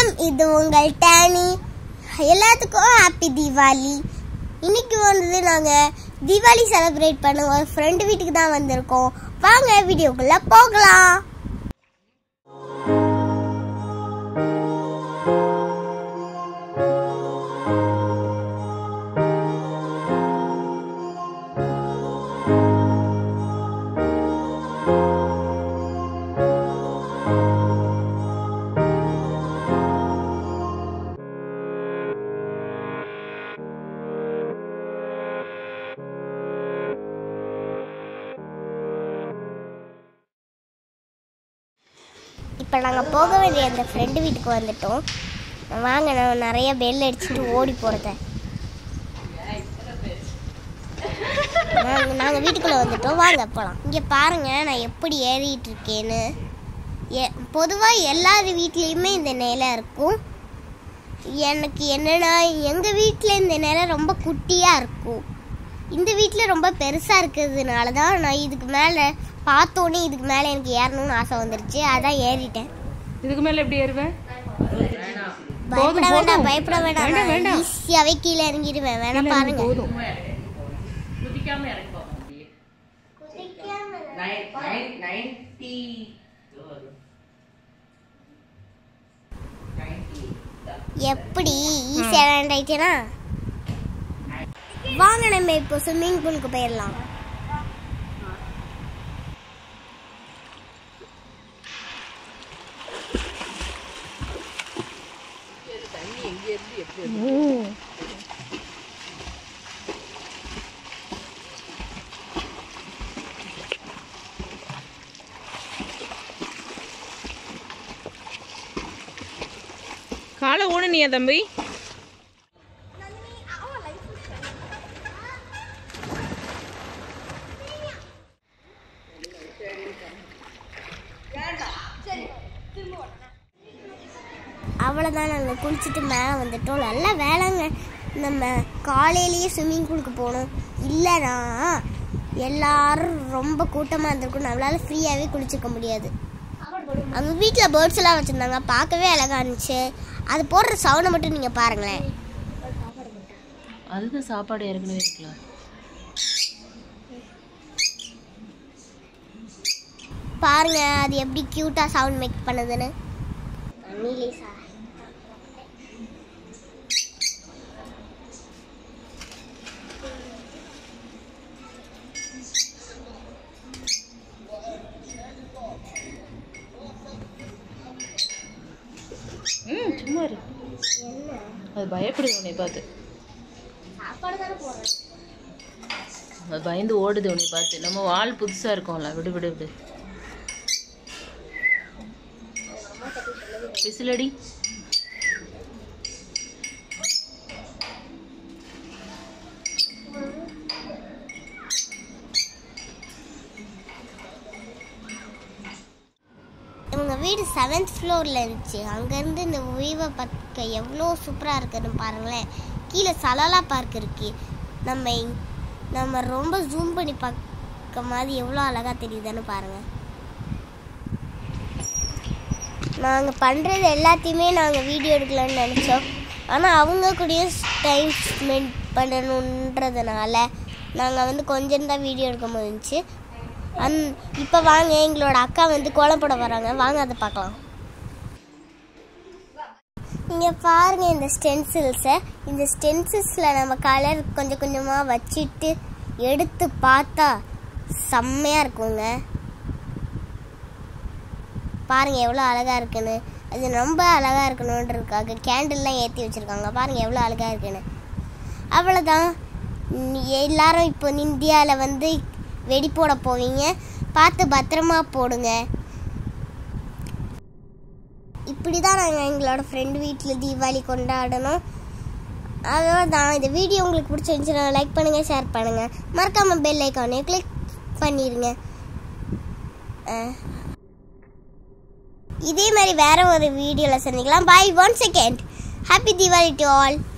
வணக்கம் இது உங்கள் டேனி எல்லாத்துக்கும் ஹாப்பி தீபாவளி இன்னைக்கு வந்து நாங்கள் தீபாவளி செலிப்ரேட் பண்ண ஒரு ஃப்ரெண்டு வீட்டுக்கு தான் வந்திருக்கோம் வாங்க வீடியோக்குள்ள போகலாம் இப்போ நாங்கள் போக வேண்டிய அந்த ஃப்ரெண்டு வீட்டுக்கு வந்துட்டோம் வாங்க நான் நிறைய பெல் அடிச்சுட்டு ஓடி போகிறத நாங்கள் நாங்கள் வீட்டுக்குள்ளே வந்துட்டோம் வாங்க போகலாம் இங்கே பாருங்கள் நான் எப்படி ஏறிட்டு இருக்கேன்னு எ பொதுவாக எல்லார் வீட்லேயுமே இந்த நிலை இருக்கும் எனக்கு என்னன்னா எங்கள் வீட்டில் இந்த நிலை ரொம்ப குட்டியாக இருக்கும் இந்த வீட்டில் ரொம்ப பெருசாக இருக்கிறதுனால தான் நான் இதுக்கு மேலே பார்த்தோன்னே இதுக்கு மேலே எனக்கு ஏறணும்னு ஆசை வந்துருச்சு அதான் ஏறிட்டேன் இதுக்கு மேல எப்படி ஏறுவேன் பயப்பட போதும். வேண்டாம் பயப்பட வேண்டாம் வேண்டாம், நான் வேண்டாம். ஈஸியாவே கீழே இறங்கிடுவேன் வேணா பாருங்க போதும் எப்படி ஈஸியா லேண்ட் ஆயிட்டேனா வாங்க நம்ம இப்போ ஸ்விம்மிங் பூலுக்கு போயிடலாம் காலை ஊனனியா தம்பி அவ்வளோதான் நாங்கள் குளிச்சுட்டு மேலே வந்துட்டோம் நல்ல வேலைங்க நம்ம காலையிலேயே ஸ்விம்மிங் பூலுக்கு போகணும் இல்லைனா எல்லாரும் ரொம்ப கூட்டமாக இருந்திருக்கும் நம்மளால ஃப்ரீயாகவே குளிச்சுக்க முடியாது அவங்க வீட்டில் பேர்ட்ஸ் எல்லாம் வச்சுருந்தாங்க பார்க்கவே அழகா இருந்துச்சு அது போடுற சவுண்டை மட்டும் நீங்கள் பாருங்களேன் அதுதான் சாப்பாடு ஏற்கனவே இருக்கலாம் பாருங்க அது எப்படி க்யூட்டாக சவுண்ட் மேக் பண்ணுதுன்னு ம் சும்மா இரு அது பயப்படுது உன்னை பார்த்து அது பயந்து ஓடுது உன்னை பார்த்து நம்ம வால் புதுசா இருக்கும்ல விடு விடு விடு விசிலடி இவங்க வீடு செவன்த் ஃப்ளோரில் இருந்துச்சு அங்கேருந்து இந்த வியூவை பார்க்க எவ்வளோ சூப்பராக இருக்குன்னு பாருங்களேன் கீழே சலாலா பார்க் இருக்கு நம்ம இங்- நம்ம ரொம்ப ஜூம் பண்ணி பார்க்க மாதிரி எவ்வளோ அழகாக தெரியுதுன்னு பாருங்கள் நாங்கள் பண்ணுறது எல்லாத்தையுமே நாங்கள் வீடியோ எடுக்கலாம்னு நினச்சோம் ஆனால் அவங்க கூடயும் டைம் ஸ்பெண்ட் பண்ணணுன்றதுனால நாங்கள் வந்து கொஞ்சம் தான் வீடியோ எடுக்க முடிஞ்சுச்சு அந் இப்போ வாங்க எங்களோட அக்கா வந்து கோலம் போட வராங்க வாங்க அதை பார்க்கலாம் இங்கே பாருங்க இந்த ஸ்டென்சில்ஸை இந்த ஸ்டென்சில்ஸில் நம்ம கலர் கொஞ்சம் கொஞ்சமாக வச்சுட்டு எடுத்து பார்த்தா செம்மையாக இருக்குங்க பாருங்க எவ்வளோ அழகாக இருக்குன்னு அது ரொம்ப அழகாக இருக்கணுன்றதுக்காக கேண்டில்லாம் ஏற்றி வச்சுருக்காங்க பாருங்க எவ்வளோ அழகாக இருக்குன்னு அவ்வளோதான் ம், எல்லாரும் இப்போ இந்தியாவில் வந்து வெடி போட போவீங்க பார்த்து பத்திரமா போடுங்க இப்படி தான் நாங்கள் எங்களோட ஃப்ரெண்டு வீட்டில் தீபாவளி கொண்டாடணும் அவ்வளோதான் இந்த வீடியோ உங்களுக்கு பிடிச்சிருந்துச்சுன்னா லைக் பண்ணுங்கள் ஷேர் பண்ணுங்கள் மறக்காமல் பெல் ஐக்கானே கிளிக் பண்ணிடுங்க அஹ். இதே மாதிரி வேற ஒரு வீடியோவில் சந்திக்கலாம் bye one second happy Deepavali to all